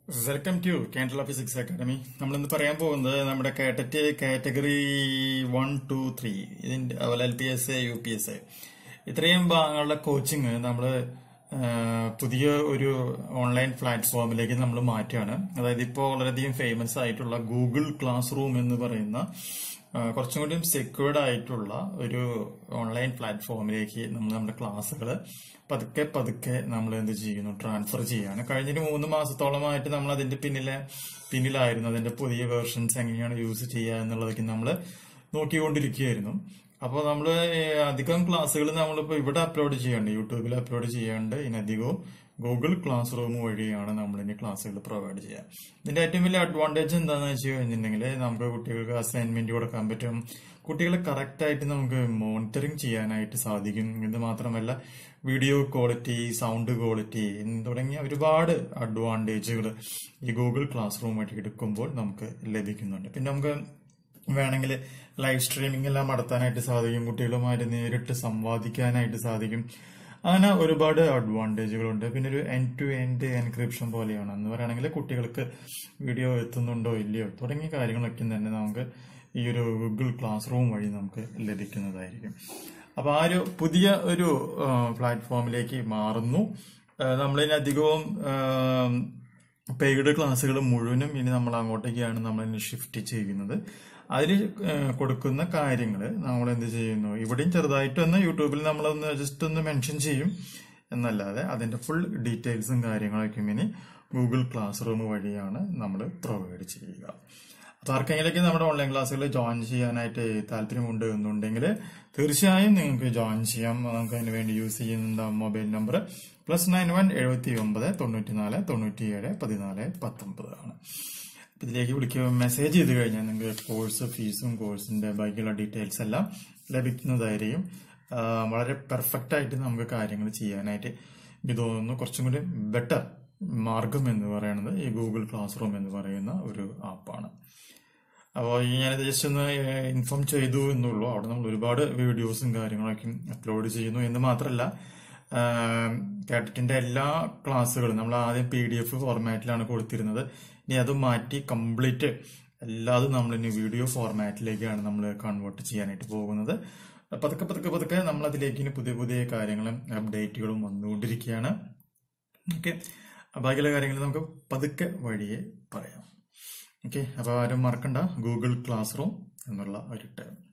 welcome to Kerala physics academy നമ്മളിന്ന് പറയാൻ പോകുന്നത് നമ്മുടെ കാറ്ററ്റ് കാറ്റഗറി വൺ ടു ത്രീ ഇതിന്റെ അതുപോലെ L P S A U P S A ഇത്രയും ഭാഗങ്ങളുടെ കോച്ചിങ് നമ്മൾ പുതിയ ഒരു ഓൺലൈൻ പ്ലാറ്റ്ഫോമിലേക്ക് നമ്മൾ മാറ്റുകയാണ് അതായത് ഇപ്പോൾ വളരെയധികം ഫേമസ് ആയിട്ടുള്ള ഗൂഗിൾ ക്ലാസ് റൂം എന്ന് പറയുന്ന ആ, കുറച്ചും കൂടി സെക്യൂർഡ് ആയിട്ടുള്ള ഒരു ഓൺലൈൻ പ്ലാറ്റ്ഫോമിലേക്ക് നമ്മൾ നമ്മുടെ ക്ലാസ്സുകൾ പതുക്കെ പതുക്കെ നമ്മൾ എന്ത് ചെയ്യുന്നു ട്രാൻസ്ഫർ ചെയ്യാണ് കഴിഞ്ഞൊരു മൂന്ന് മാസത്തോളമായിട്ട് നമ്മൾ അതിന്റെ പിന്നിലെ പിന്നിലായിരുന്നു അതിന്റെ പുതിയ വേർഷൻസ് എങ്ങനെയാണ് യൂസ് ചെയ്യുക എന്നുള്ളതൊക്കെ നമ്മൾ നോക്കിക്കൊണ്ടിരിക്കുകയായിരുന്നു അപ്പോൾ നമ്മൾ അധികം ക്ലാസ്സുകൾ നമ്മളിപ്പോൾ ഇവിടെ അപ്ലോഡ് ചെയ്യാണ്ട് യൂട്യൂബിൽ അപ്ലോഡ് ചെയ്യാണ്ട് ഇതിനധികവും ഗൂഗിൾ ക്ലാസ് റൂം വഴിയാണ് നമ്മൾ ഇനി ക്ലാസ്സുകൾ പ്രൊവൈഡ് ചെയ്യുക ഇതിന്റെ ഏറ്റവും വലിയ അഡ്വാൻറ്റേജ് എന്താണെന്ന് വെച്ച് കഴിഞ്ഞിട്ടുണ്ടെങ്കിൽ നമുക്ക് കുട്ടികൾക്ക് അസൈൻമെന്റ് കൊടുക്കാൻ പറ്റും കുട്ടികളെ കറക്റ്റ് ആയിട്ട് നമുക്ക് മോണിറ്ററിങ് ചെയ്യാനായിട്ട് സാധിക്കും ഇത് മാത്രമല്ല വീഡിയോ ക്വാളിറ്റി സൗണ്ട് ക്വാളിറ്റി തുടങ്ങിയ ഒരുപാട് അഡ്വാൻറ്റേജുകൾ ഈ ഗൂഗിൾ ക്ലാസ് റൂം വഴി എടുക്കുമ്പോൾ നമുക്ക് ലഭിക്കുന്നുണ്ട് പിന്നെ നമുക്ക് വേണമെങ്കിൽ ലൈവ് സ്ട്രീമിംഗ് എല്ലാം നടത്താനായിട്ട് സാധിക്കും കുട്ടികളുമായിട്ട് നേരിട്ട് സംവാദിക്കാനായിട്ട് സാധിക്കും അങ്ങനെ ഒരുപാട് അഡ്വാൻറ്റേജുകളുണ്ട് പിന്നെ ഒരു എൻഡ് ടു എൻഡ് എൻക്രിപ്ഷൻ പോലെയാണ് എന്ന് പറയുകയാണെങ്കിൽ കുട്ടികൾക്ക് വീഡിയോ എത്തുന്നുണ്ടോ ഇല്ലയോ തുടങ്ങിയ കാര്യങ്ങളൊക്കെ തന്നെ നമുക്ക് ഈ ഒരു ഗൂഗിൾ ക്ലാസ് റൂം വഴി നമുക്ക് ലഭിക്കുന്നതായിരിക്കും അപ്പൊ ആ ഒരു പുതിയ ഒരു പ്ലാറ്റ്ഫോമിലേക്ക് മാറുന്നു നമ്മളിനധികവും പെയ്ഡ് ക്ലാസ്സുകൾ മുഴുവനും ഇനി നമ്മൾ അങ്ങോട്ടേക്കാണ് നമ്മൾ ഇനി ഷിഫ്റ്റ് ചെയ്യുന്നത് അതിൽ കൊടുക്കുന്ന കാര്യങ്ങൾ നമ്മൾ എന്ത് ചെയ്യുന്നു ഇവിടെയും ചെറുതായിട്ടൊന്ന് യൂട്യൂബിൽ നമ്മളൊന്ന് ജസ്റ്റ് ഒന്ന് മെൻഷൻ ചെയ്യും എന്നല്ലാതെ അതിന്റെ ഫുൾ ഡീറ്റെയിൽസും കാര്യങ്ങളൊക്കെ ഇനി ഗൂഗിൾ ക്ലാസ് റൂം വഴിയാണ് നമ്മൾ പ്രൊവൈഡ് ചെയ്യുക അപ്പൊ ആർക്കെങ്കിലൊക്കെ നമ്മുടെ ഓൺലൈൻ ക്ലാസ്സുകൾ ജോയിൻ ചെയ്യാനായിട്ട് താല്പര്യമുണ്ട് എന്നുണ്ടെങ്കിൽ തീർച്ചയായും നിങ്ങൾക്ക് ജോയിൻ ചെയ്യാം നമുക്ക് അതിന് വേണ്ടി യൂസ് ചെയ്യുന്ന mobile number plus nine one എഴുപത്തി ഒമ്പത് തൊണ്ണൂറ്റിനാല് തൊണ്ണൂറ്റിയേഴ് പതിനാല് പത്തൊമ്പത് ആണ് ഇതിലേക്ക് വിളിക്കുക മെസ്സേജ് ചെയ്ത് കഴിഞ്ഞാൽ നിങ്ങൾക്ക് കോഴ്സ് ഫീസും കോഴ്സിന്റെ ബാക്കിയുള്ള ഡീറ്റെയിൽസ് എല്ലാം ലഭിക്കുന്നതായിരിക്കും ആ, വളരെ പെർഫെക്റ്റ് ആയിട്ട് നമുക്ക് കാര്യങ്ങൾ ചെയ്യാനായിട്ട് എനിക്ക് തോന്നുന്നു കുറച്ചും കൂടി ബെറ്റർ മാർഗം എന്ന് പറയുന്നത് ഈ ഗൂഗിൾ ക്ലാസ് റൂം എന്ന് പറയുന്ന ഒരു ആപ്പാണ് അപ്പോൾ ഞാനിത് ജസ്റ്റ് ഒന്ന് ഇൻഫോം ചെയ്തു എന്നുള്ളൂ അവിടെ നമ്മൾ ഒരുപാട് വീഡിയോസും കാര്യങ്ങളൊക്കെ അപ്ലോഡ് ചെയ്യുന്നു എന്ന് മാത്രമല്ല കാറ്ററ്റിന്റെ എല്ലാ ക്ലാസ്സുകളും നമ്മൾ ആദ്യം പി ഡി എഫ് ഫോർമാറ്റിലാണ് കൊടുത്തിരുന്നത് ഇനി അത് മാറ്റി കംപ്ലീറ്റ് എല്ലാതും നമ്മൾ ഇനി വീഡിയോ ഫോർമാറ്റിലേക്കാണ് നമ്മൾ കൺവേർട്ട് ചെയ്യാനായിട്ട് പോകുന്നത് പതുക്കെ പതുക്കെ പതുക്കെ നമ്മൾ അതിലേക്ക് ഇനി പുതിയ പുതിയ കാര്യങ്ങളും അപ്ഡേറ്റുകളും വന്നുകൊണ്ടിരിക്കുകയാണ് ഓക്കെ ബാക്കിയുള്ള കാര്യങ്ങൾ നമുക്ക് പതുക്കെ വഴിയെ പറയാം ഓക്കെ അപ്പോൾ ആരും മറക്കണ്ട ഗൂഗിൾ ക്ലാസ് റൂം എന്നുള്ള ഒരു ടേം